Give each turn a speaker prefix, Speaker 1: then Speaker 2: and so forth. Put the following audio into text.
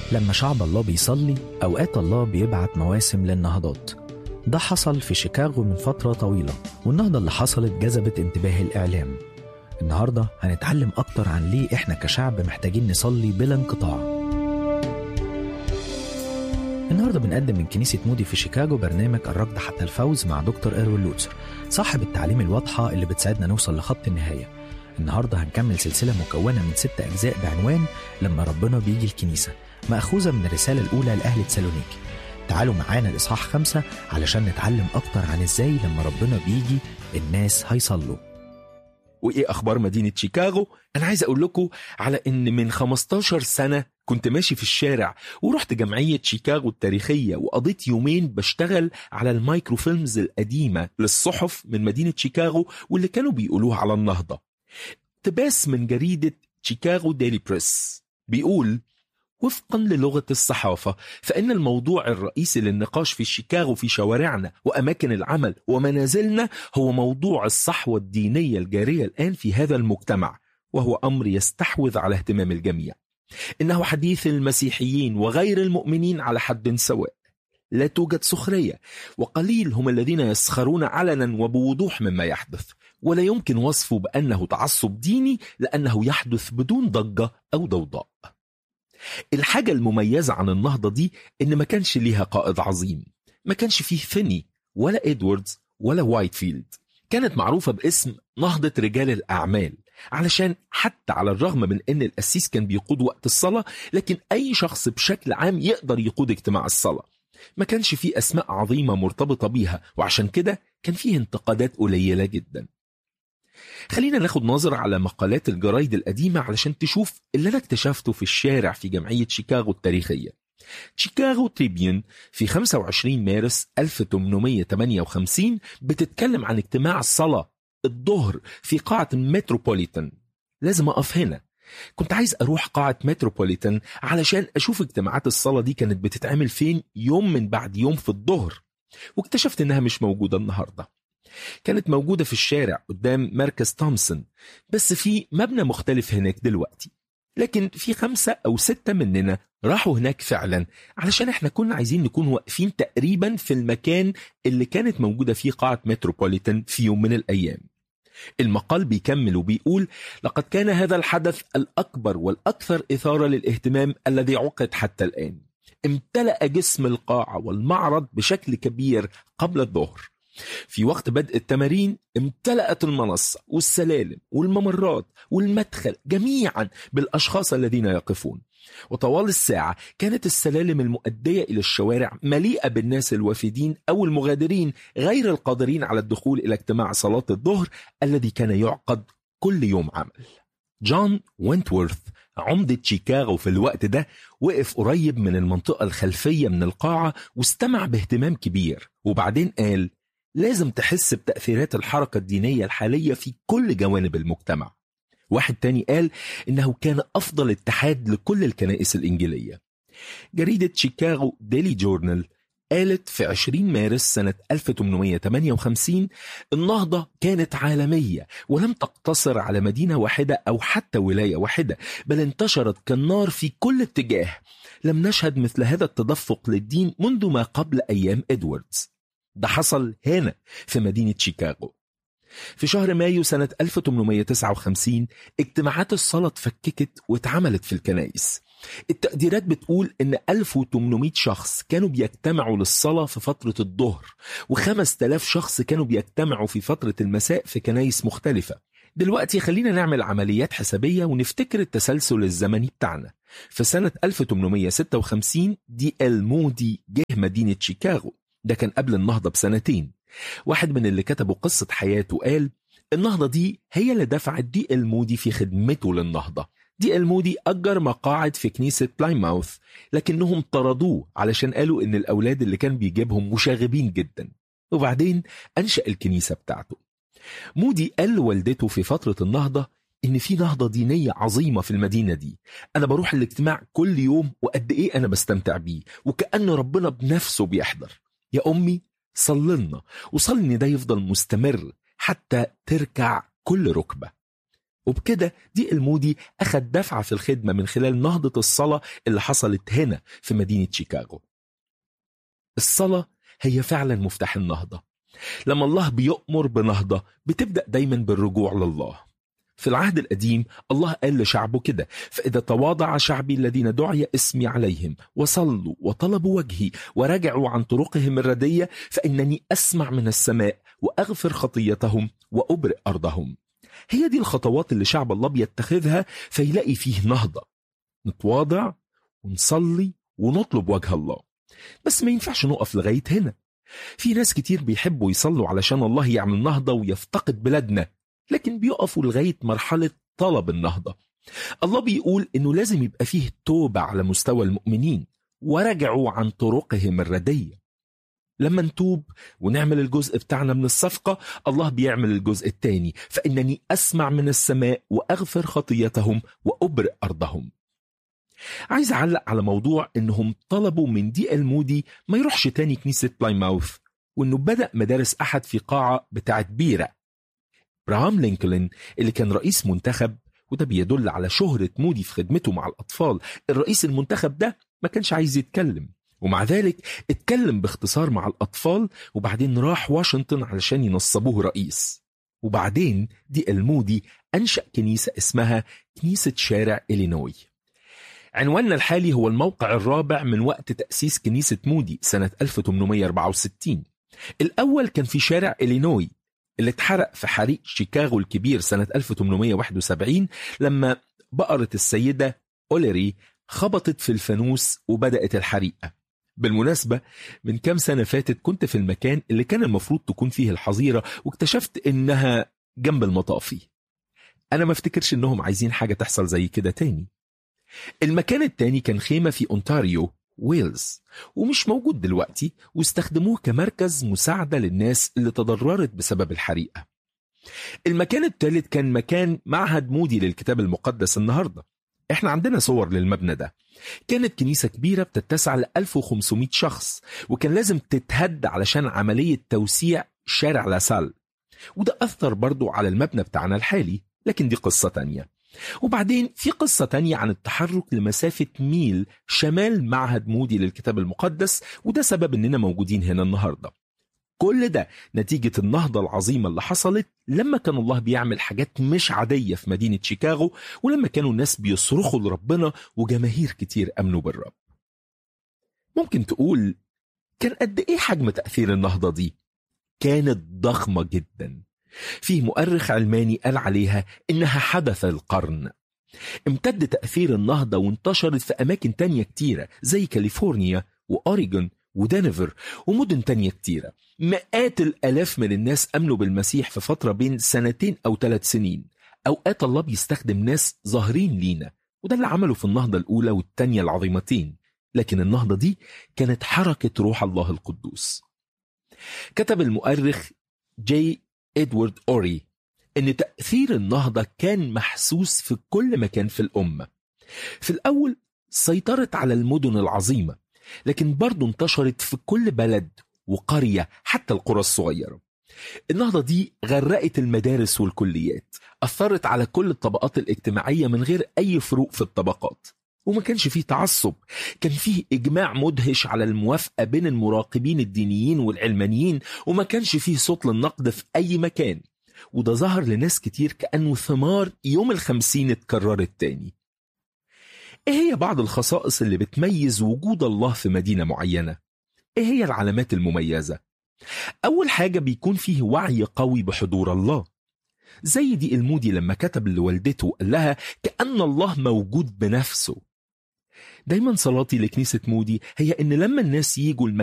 Speaker 1: لما شعب الله بيصلي أوقات الله بيبعت مواسم للنهضات ده حصل في شيكاغو من فترة طويلة والنهضة اللي حصلت جذبت انتباه الإعلام النهاردة هنتعلم أكتر عن ليه إحنا كشعب محتاجين نصلي بلا انقطاع النهاردة بنقدم من كنيسة مودي في شيكاغو برنامج الركض حتى الفوز مع دكتور إيروين لوتسر صاحب التعليم الواضحة اللي بتساعدنا نوصل لخط النهاية النهاردة هنكمل سلسلة مكونة من ست أجزاء بعنوان لما ربنا بيجي الكنيسة مأخوذة من الرسالة الأولى لأهل تسالونيكي تعالوا معانا لإصحاح خمسة علشان نتعلم أكتر عن إزاي لما ربنا بيجي الناس هيصلوا
Speaker 2: وايه اخبار مدينه شيكاغو انا عايز اقول لكم على ان من 15 سنه كنت ماشي في الشارع ورحت جمعيه شيكاغو التاريخيه وقضيت يومين بشتغل على المايكروفيلمز القديمه للصحف من مدينه شيكاغو واللي كانوا بيقولوها على النهضه اقتباس من جريده شيكاغو ديلي بريس بيقول وفقا للغة الصحافة فإن الموضوع الرئيسي للنقاش في شيكاغو في شوارعنا وأماكن العمل ومنازلنا هو موضوع الصحوة الدينية الجارية الآن في هذا المجتمع وهو أمر يستحوذ على اهتمام الجميع إنه حديث المسيحيين وغير المؤمنين على حد سواء لا توجد سخرية وقليل هم الذين يسخرون علنا وبوضوح مما يحدث ولا يمكن وصفه بأنه تعصب ديني لأنه يحدث بدون ضجة أو ضوضاء الحاجة المميزة عن النهضة دي إن ما كانش ليها قائد عظيم ما كانش فيه فيني ولا إدواردز ولا وايتفيلد كانت معروفة باسم نهضة رجال الأعمال علشان حتى على الرغم من ان القسيس كان بيقود وقت الصلاة لكن اي شخص بشكل عام يقدر يقود اجتماع الصلاة ما كانش فيه اسماء عظيمة مرتبطة بيها وعشان كده كان فيه انتقادات قليلة جدا خلينا ناخد نظرة على مقالات الجرايد القديمة علشان تشوف اللي أنا اكتشفته في الشارع في جمعية شيكاغو التاريخية شيكاغو تريبيون في 25 مارس 1858 بتتكلم عن اجتماع الصلاة الظهر في قاعة متروبوليتان لازم أقف هنا كنت عايز أروح قاعة متروبوليتان علشان أشوف اجتماعات الصلاة دي كانت بتتعمل فين يوم من بعد يوم في الظهر واكتشفت إنها مش موجودة النهارده كانت موجودة في الشارع قدام مركز تومسون بس في مبنى مختلف هناك دلوقتي لكن في خمسة أو ستة مننا راحوا هناك فعلا علشان احنا كنا عايزين نكون واقفين تقريبا في المكان اللي كانت موجودة فيه قاعة متروبوليتان في يوم من الأيام المقال بيكمل وبيقول لقد كان هذا الحدث الأكبر والأكثر إثارة للاهتمام الذي عقد حتى الآن امتلأ جسم القاعة والمعرض بشكل كبير قبل الظهر في وقت بدء التمارين امتلأت المنصة والسلالم والممرات والمدخل جميعا بالأشخاص الذين يقفون وطوال الساعة كانت السلالم المؤدية إلى الشوارع مليئة بالناس الوافدين أو المغادرين غير القادرين على الدخول إلى اجتماع صلاة الظهر الذي كان يعقد كل يوم عمل جون وينتورث عمدة شيكاغو في الوقت ده وقف قريب من المنطقة الخلفية من القاعة واستمع باهتمام كبير وبعدين قال لازم تحس بتأثيرات الحركة الدينية الحالية في كل جوانب المجتمع واحد تاني قال إنه كان أفضل اتحاد لكل الكنائس الإنجيلية جريدة شيكاغو ديلي جورنال قالت في 20 مارس سنة 1858 النهضة كانت عالمية ولم تقتصر على مدينة واحدة أو حتى ولاية واحدة بل انتشرت كالنار في كل اتجاه لم نشهد مثل هذا التدفق للدين منذ ما قبل أيام إدواردز ده حصل هنا في مدينة شيكاغو في شهر مايو سنة 1859 اجتماعات الصلاة اتفككت واتعملت في الكنائس التقديرات بتقول ان 1800 شخص كانوا بيجتمعوا للصلاة في فترة الظهر و5000 شخص كانوا بيجتمعوا في فترة المساء في كنايس مختلفة دلوقتي خلينا نعمل عمليات حسابية ونفتكر التسلسل الزمني بتاعنا في سنة 1856 دي ال مودي جه مدينة شيكاغو ده كان قبل النهضة بسنتين واحد من اللي كتبوا قصة حياته قال النهضة دي هي اللي دفعت دي المودي في خدمته للنهضة دي المودي أجر مقاعد في كنيسة بلايماوث لكنهم طردوه علشان قالوا إن الأولاد اللي كان بيجيبهم مشاغبين جدا وبعدين أنشأ الكنيسة بتاعته مودي قال لوالدته في فترة النهضة إن في نهضة دينية عظيمة في المدينة دي أنا بروح الاجتماع كل يوم وقد إيه أنا بستمتع بيه وكأن ربنا بنفسه بيحضر يا أمي صللنا وصلي إن ده يفضل مستمر حتى تركع كل ركبة وبكده دي المودي أخد دفعة في الخدمة من خلال نهضة الصلاة اللي حصلت هنا في مدينة شيكاغو الصلاة هي فعلا مفتاح النهضة لما الله بيؤمر بنهضة بتبدأ دايما بالرجوع لله في العهد القديم الله قال لشعبه كده فإذا تواضع شعبي الذين دعي اسمي عليهم وصلوا وطلبوا وجهي ورجعوا عن طرقهم الردية فإنني أسمع من السماء وأغفر خطيتهم وأبرئ أرضهم هي دي الخطوات اللي شعب الله بيتخذها فيلاقي فيه نهضة نتواضع ونصلي ونطلب وجه الله بس ما ينفعش نقف لغاية هنا في ناس كتير بيحبوا يصلوا علشان الله يعمل نهضة ويفتقد بلادنا لكن بيقفوا لغاية مرحلة طلب النهضة الله بيقول إنه لازم يبقى فيه توبة على مستوى المؤمنين ورجعوا عن طرقهم الردية لما نتوب ونعمل الجزء بتاعنا من الصفقة الله بيعمل الجزء التاني فإنني أسمع من السماء وأغفر خطيتهم وأبرئ أرضهم عايز أعلق على موضوع إنهم طلبوا من دي المودي ما يروحش تاني كنيسة بلايماوث وإنه بدأ مدارس أحد في قاعة بتاعت بيرة ابراهام لينكولن اللي كان رئيس منتخب وده بيدل على شهرة مودي في خدمته مع الأطفال الرئيس المنتخب ده ما كانش عايز يتكلم ومع ذلك اتكلم باختصار مع الأطفال وبعدين راح واشنطن علشان ينصبوه رئيس وبعدين دي المودي أنشأ كنيسة اسمها كنيسة شارع إلينوي عنواننا الحالي هو الموقع الرابع من وقت تأسيس كنيسة مودي سنة 1864 الأول كان في شارع إلينوي اللي اتحرق في حريق شيكاغو الكبير سنة 1871 لما بقرة السيدة أوليري خبطت في الفانوس وبدأت الحريقة بالمناسبة من كام سنة فاتت كنت في المكان اللي كان المفروض تكون فيه الحظيرة واكتشفت إنها جنب المطافي أنا ما افتكرش إنهم عايزين حاجة تحصل زي كده تاني المكان التاني كان خيمة في أونتاريو ويلز ومش موجود دلوقتي واستخدموه كمركز مساعدة للناس اللي تضررت بسبب الحريقة المكان الثالث كان مكان معهد مودي للكتاب المقدس النهاردة احنا عندنا صور للمبنى ده كانت كنيسة كبيرة بتتسع ل 1500 شخص وكان لازم تتهد علشان عملية توسيع شارع لاسال وده أثر برضو على المبنى بتاعنا الحالي لكن دي قصة تانية وبعدين في قصة تانية عن التحرك لمسافة ميل شمال معهد مودي للكتاب المقدس وده سبب اننا موجودين هنا النهاردة كل ده نتيجة النهضة العظيمة اللي حصلت لما كان الله بيعمل حاجات مش عادية في مدينة شيكاغو ولما كانوا الناس بيصرخوا لربنا وجماهير كتير أمنوا بالرب ممكن تقول كان قد إيه حجم تأثير النهضة دي؟ كانت ضخمة جداً فيه مؤرخ علماني قال عليها إنها حدث القرن امتد تأثير النهضة وانتشرت في أماكن تانية كتيرة زي كاليفورنيا وأوريغون ودنفر ومدن تانية كتيرة مئات الألاف من الناس أمنوا بالمسيح في فترة بين سنتين أو ثلاث سنين أوقات الله بيستخدم ناس ظاهرين لينا وده اللي عمله في النهضة الأولى والتانية العظيمتين لكن النهضة دي كانت حركة روح الله القدوس كتب المؤرخ جي إدوارد أوري إن تأثير النهضة كان محسوس في كل مكان في الأمة في الأول سيطرت على المدن العظيمة لكن برضو انتشرت في كل بلد وقرية حتى القرى الصغيرة النهضة دي غرقت المدارس والكليات أثرت على كل الطبقات الاجتماعية من غير أي فروق في الطبقات وما كانش فيه تعصب كان فيه إجماع مدهش على الموافقة بين المراقبين الدينيين والعلمانيين وما كانش فيه صوت للنقد في أي مكان وده ظهر لناس كتير كأنه ثمار يوم الخمسين اتكررت تاني ايه هي بعض الخصائص اللي بتميز وجود الله في مدينة معينة؟ ايه هي العلامات المميزة؟ أول حاجة بيكون فيه وعي قوي بحضور الله زي دي المودي لما كتب لوالدته قال لها كأن الله موجود بنفسه دايما صلاتي لكنيسة مودي هي إن لما الناس يجوا